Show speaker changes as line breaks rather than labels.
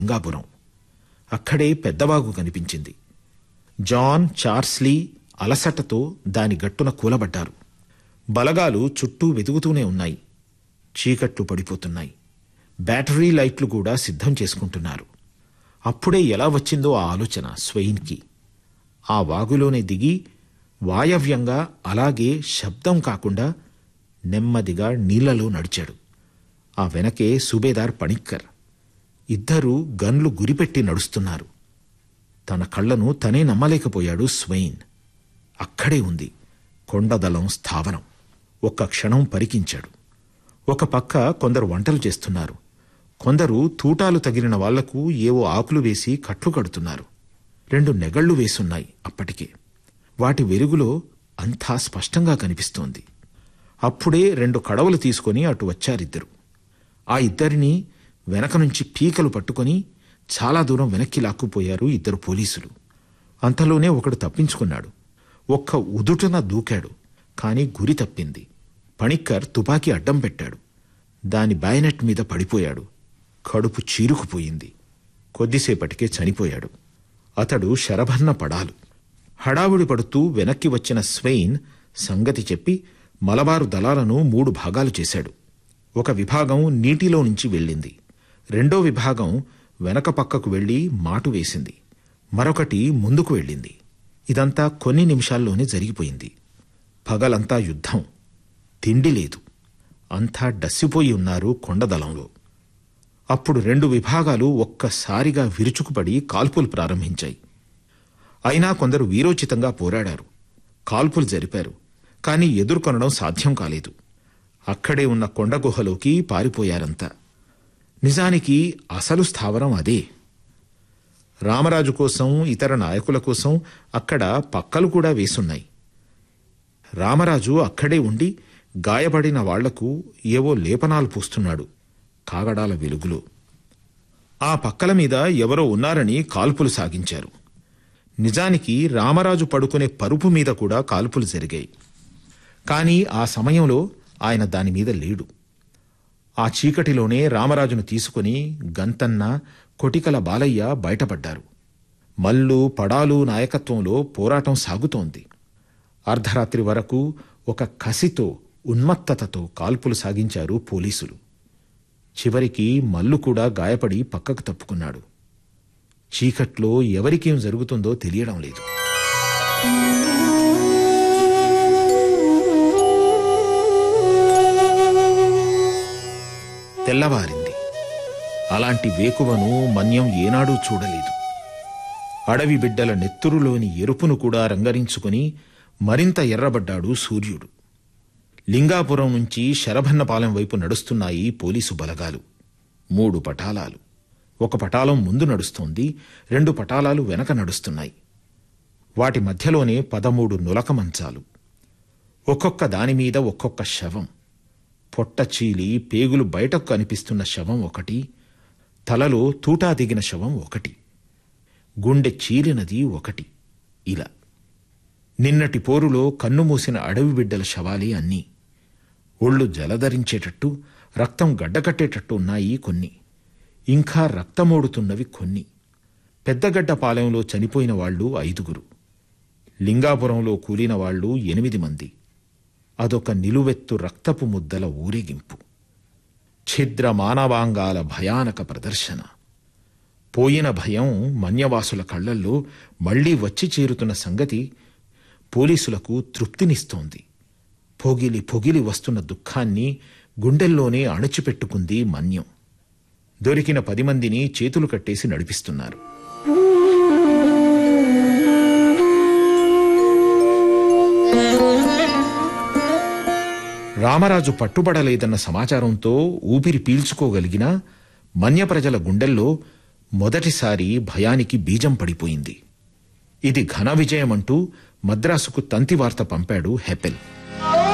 గంగాపురం అక్కడే పెద్దవాగు కనిపించింది జాన్ చార్స్లీ అలసటతో దాని గట్టున కూలబడ్డారు బలగాలు చుట్టూ వెతుకుతూనే ఉన్నాయి చీకట్లు పడిపోతున్నాయి బ్యాటరీ లైట్లు కూడా సిద్ధం చేసుకుంటున్నారు అప్పుడే ఎలా వచ్చిందో ఆ ఆలోచన స్వెయిన్కి ఆ వాగులోనే దిగి వాయవ్యంగా అలాగే శబ్దం కాకుండా నెమ్మదిగా నీళ్లలో నడిచాడు ఆ వెనకే సుబేదార్ పణిక్కర్ ఇద్దరూ గన్లు గురిపెట్టి నడుస్తున్నారు తన కళ్ళను తనే నమ్మలేకపోయాడు స్వెయిన్ అక్కడే ఉంది కొండదలం స్థావరం ఒక్క క్షణం పరికించాడు ఒక పక్క కొందరు వంటలు చేస్తున్నారు కొందరు తూటాలు తగిలిన వాళ్లకు ఏవో ఆకులు వేసి కట్లు కడుతున్నారు రెండు నెగళ్లు వేసున్నాయి అప్పటికే వాటి వెలుగులో అంతా స్పష్టంగా కనిపిస్తోంది అప్పుడే రెండు కడవలు తీసుకొని అటు వచ్చారిద్దరు ఆ ఇద్దరిని వెనక నుంచి పీకలు పట్టుకొని చాలా దూరం వెనక్కి లాక్కుపోయారు ఇద్దరు పోలీసులు అంతలోనే ఒకడు తప్పించుకున్నాడు ఒక్క ఉదుటన దూకాడు కాని గురి తప్పింది పణిక్కర్ తుపాకీ అడ్డం పెట్టాడు దాని బాయనెట్ మీద పడిపోయాడు కడుపు చీరుకుపోయింది కొద్దిసేపటికే చనిపోయాడు అతడు శరభన్న పడాలు హడావుడి పడుతూ వెనక్కి వచ్చిన స్వెయిన్ సంగతి చెప్పి మలబారు దళాలను మూడు భాగాలు చేశాడు ఒక విభాగం నీటిలో నుంచి వెళ్ళింది రెండో విభాగం వెనక పక్కకు వెళ్లి మాటు వేసింది మరొకటి ముందుకు వెళ్ళింది ఇదంతా కొన్ని నిమిషాల్లోనే జరిగిపోయింది పగలంతా యుద్ధం తిండి లేదు అంతా డస్సిపోయి ఉన్నారు కొండదలంలో అప్పుడు రెండు విభాగాలు ఒక్కసారిగా విరుచుకుపడి కాల్పులు ప్రారంభించాయి అయినా కొందరు వీరోచితంగా పోరాడారు కాల్పులు జరిపారు కాని ఎదుర్కొనడం సాధ్యం కాలేదు అక్కడే ఉన్న కొండ గుహలోకి పారిపోయారంతా నిజానికి అసలు స్థావరం అదే రామరాజు కోసం ఇతర నాయకుల కోసం అక్కడ పక్కలు కూడా వేసున్నాయి రామరాజు అక్కడే ఉండి గాయపడిన వాళ్లకు ఏవో లేపనాలు పూస్తున్నాడు కాగడాల వెలుగులో ఆ పక్కల మీద ఎవరో ఉన్నారని కాల్పులు సాగించారు నిజానికి రామరాజు పడుకునే పరుపు మీద కూడా కాల్పులు జరిగాయి కాని ఆ సమయంలో ఆయన దానిమీద లేడు ఆ చీకటిలోనే రామరాజును తీసుకుని గంతన్న కొటికల బాలయ్య బయటపడ్డారు మల్లు పడాలు నాయకత్వంలో పోరాటం సాగుతోంది అర్ధరాత్రి వరకు ఒక కసితో ఉన్మత్తతతో కాల్పులు సాగించారు పోలీసులు చివరికి మల్లు కూడా గాయపడి పక్కకు తప్పుకున్నాడు చీకట్లో ఎవరికేం జరుగుతుందో తెలియడం లేదు తెల్లవారింది అలాంటి వేకువను మన్యం ఏనాడూ చూడలేదు అడవి బిడ్డల నెత్తురులోని ఎరుపును కూడా రంగరించుకుని మరింత ఎర్రబడ్డాడు సూర్యుడు లింగాపురం నుంచి శరభన్నపాలెం వైపు నడుస్తున్నాయి పోలీసు బలగాలు మూడు పటాలాలు ఒక పటాలం ముందు నడుస్తోంది రెండు పటాలాలు వెనక నడుస్తున్నాయి వాటి మధ్యలోనే పదమూడు నులక మంచాలు ఒక్కొక్క దానిమీద ఒక్కొక్క శవం పొట్ట చీలి పేగులు బయటకు కనిపిస్తున్న శవం ఒకటి తలలో తూటా దిగిన శవం ఒకటి గుండె చీలినది ఒకటి ఇలా నిన్నటి పోరులో కన్నుమూసిన అడవి బిడ్డల శవాలే అన్నీ ఒళ్ళు జలధరించేటట్టు రక్తం గడ్డకట్టేటట్టు ఉన్నాయి కొన్ని ఇంకా రక్తమోడుతున్నవి కొన్ని పెద్దగడ్డపాలెంలో చనిపోయిన వాళ్ళు ఐదుగురు లింగాపురంలో కూలిన వాళ్ళు ఎనిమిది మంది అదొక నిలువెత్తు రక్తపు ముద్దల ఊరేగింపు ఛిద్ర మానవాంగాల భయానక ప్రదర్శన పోయిన భయం మన్యవాసుల కళ్లల్లో మళ్లీ వచ్చి చేరుతున్న సంగతి పోలీసులకు తృప్తినిస్తోంది పొగిలి పొగిలి వస్తున్న దుఃఖాన్ని గుండెల్లోనే అణచిపెట్టుకుంది మన్యం దొరికిన పది మందిని చేతులు కట్టేసి నడిపిస్తున్నారు రామరాజు పట్టుబడలేదన్న సమాచారంతో ఊపిరి పీల్చుకోగలిగిన మన్య ప్రజల గుండెల్లో మొదటిసారి భయానికి బీజం పడిపోయింది ఇది ఘన విజయమంటూ మద్రాసుకు తంతి వార్త పంపాడు హెపెల్